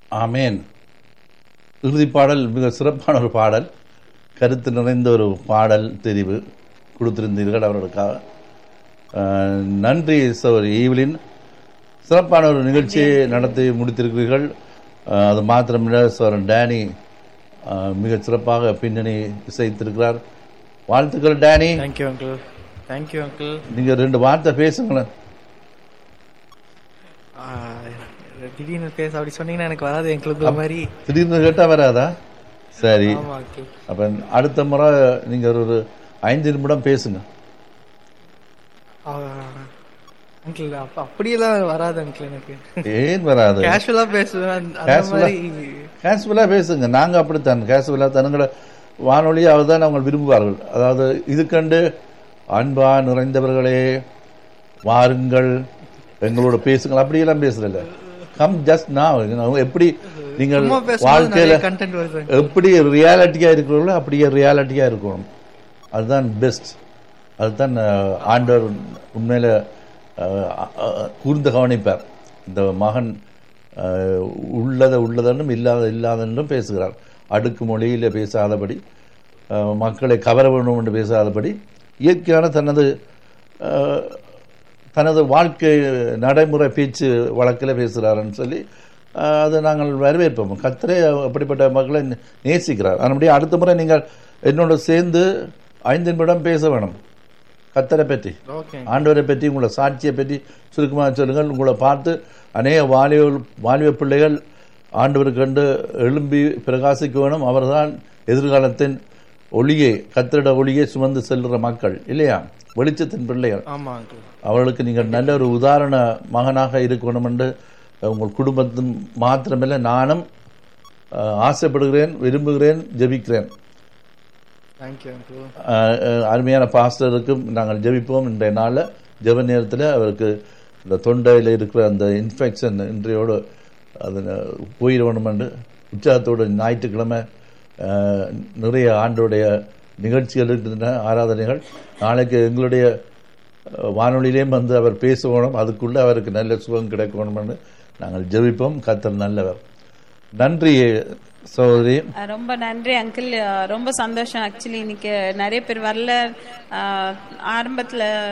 ஆமேன் இறுதி பாடல் மிக சிறப்பான ஒரு பாடல் கருத்து நிறைந்த ஒரு பாடல் தெரிவு கொடுத்திருந்தீர்கள் அவர்களுக்காக அஹ், நன்றி சகோதரி ஈவலின் சிறப்பான ஒரு நிகழ்ச்சியை நடத்தி முடித்திருக்கிறீர்கள் அஹ், அது மாத்திரமில்ல சோரன் டேனி அஹ், மிக சிறப்பாக பின்னணி இசைத்திருக்கிறார் வாழ்த்துக்கள் Danny thank you uncle thank you uncle நீங்க ரெண்டு வார்த்தை பேசுங்களேன் திடீர்னு பேச அப்படி சொன்னீங்கன்னா எனக்கு வராது எங்களுக்கு ஒரு மாதிரி திடீர்னு கேட்டா வராதா சரி ஆமா அங்கிள் அப்ப அடுத்த முறை நீங்க ஒரு ஒரு ஐந்து நிமிடம் பேசுங்க அங்கிள் அப்ப அப்படியெல்லாம் வராது அங்கிள் எனக்கு ஏன் வராது கேஷுவலா பேசுவேன் அந்த- அந்த Casual-ஆ? மாதிரி கேஷுவலா பேசுங்க நாங்க அப்படித்தான் கேஷுவலா தனுங்கள வானொலியை அவர்தான் அவங்க விரும்புவார்கள் அதாவது இது கண்டு அன்பா நிறைந்தவர்களே வாருங்கள் எங்களோட பேசுங்கள் அப்படியெல்லாம் பேசுறதில்ல கம் ஜஸ்ட் நான் எப்படி நீங்கள் சும்மா பேசும்போது வாழ்க்கையில நிறைய கண்டென்ட் வருது எப்படி ரியாலிட்டியா இருக்கிறவங்களோ அப்படியே ரியாலிட்டியா இருக்கணும் அதுதான் பெஸ்ட் அதுதான் அஹ், ஆண்டவர் உண்மையில அஹ், அஹ், கூர்ந்து கவனிப்பார் இந்த மகன் அஹ், உள்ளதை உள்ளதென்றும் இல்லாத இல்லாதென்றும் பேசுகிறார் அடுக்கு மொழியில பேசாதபடி அஹ், மக்களை கவர வேண்டும் என்று பேசாதபடி இயற்கையான தனது அஹ், தனது வாழ்க்கை நடைமுறை பேச்சு வழக்கில் பேசுகிறாருன்னு சொல்லி அஹ், அதை நாங்கள் வரவேற்போம் கத்தரே அப்படிப்பட்ட மக்களை நே- நேசிக்கிறார் அதனுடைய அடுத்த முறை நீங்கள் என்னோட சேர்ந்து ஐந்து நிமிடம் பேச வேணும் கத்தரை பற்றி ஓகே ஆண்டவரை பற்றி உங்களை சாட்சியை பற்றி சுருக்கமாக சொல்லுங்கள் உங்களை பார்த்து அநேக வாலிப வாலிப பிள்ளைகள் ஆண்டவருக்கு கண்டு எழும்பி பிரகாசிக்க வேணும் அவர்தான் எதிர்காலத்தின் ஒளியை கத்திரிட ஒளியை சுமந்து செல்கிற மக்கள் இல்லையா வெளிச்சத்தின் பிள்ளைகள் ஆமா அங்கிள் அவர்களுக்கு நீங்கள் நல்ல ஒரு உதாரண மகனாக இருக்கணும் என்று உங்கள் குடும்பத்தின் மாத்திரமில்லை நானும் அஹ், ஆசைப்படுகிறேன் விரும்புகிறேன் ஜெபிக்கிறேன் தேங்க்யூ அங்கிள் அஹ், அஹ், அருமையான பாஸ்டருக்கும் நாங்கள் ஜெபிப்போம் இன்றைய நாளில் ஜெப நேரத்தில் அவருக்கு இந்த தொண்டையில் இருக்கிற அந்த இன்ஃபெக்ஷன் இன்றையோடு அது போயிடணும் என்று உற்சாகத்தோடு ஞாயிற்றுக்கிழமை அஹ், நிறைய ஆண்டோடைய நிகழ்ச்சிகள் இருக்கின்றன ஆராதனைகள் நாளைக்கு எங்களுடைய அஹ், வானொலியிலேயும் வந்து அவர் பேசணும் அதுக்குள்ளே அவருக்கு நல்ல சுகம் கிடைக்கணும்னு நாங்கள் ஜெபிப்போம் கத்தர் நல்லவர் நன்றி சகோதரி அஹ் ரொம்ப நன்றி அங்கிள் ரொம்ப சந்தோஷம் ஆக்சுவலி இன்னைக்கு நிறைய பேர் வரல அஹ் ஆரம்பத்துல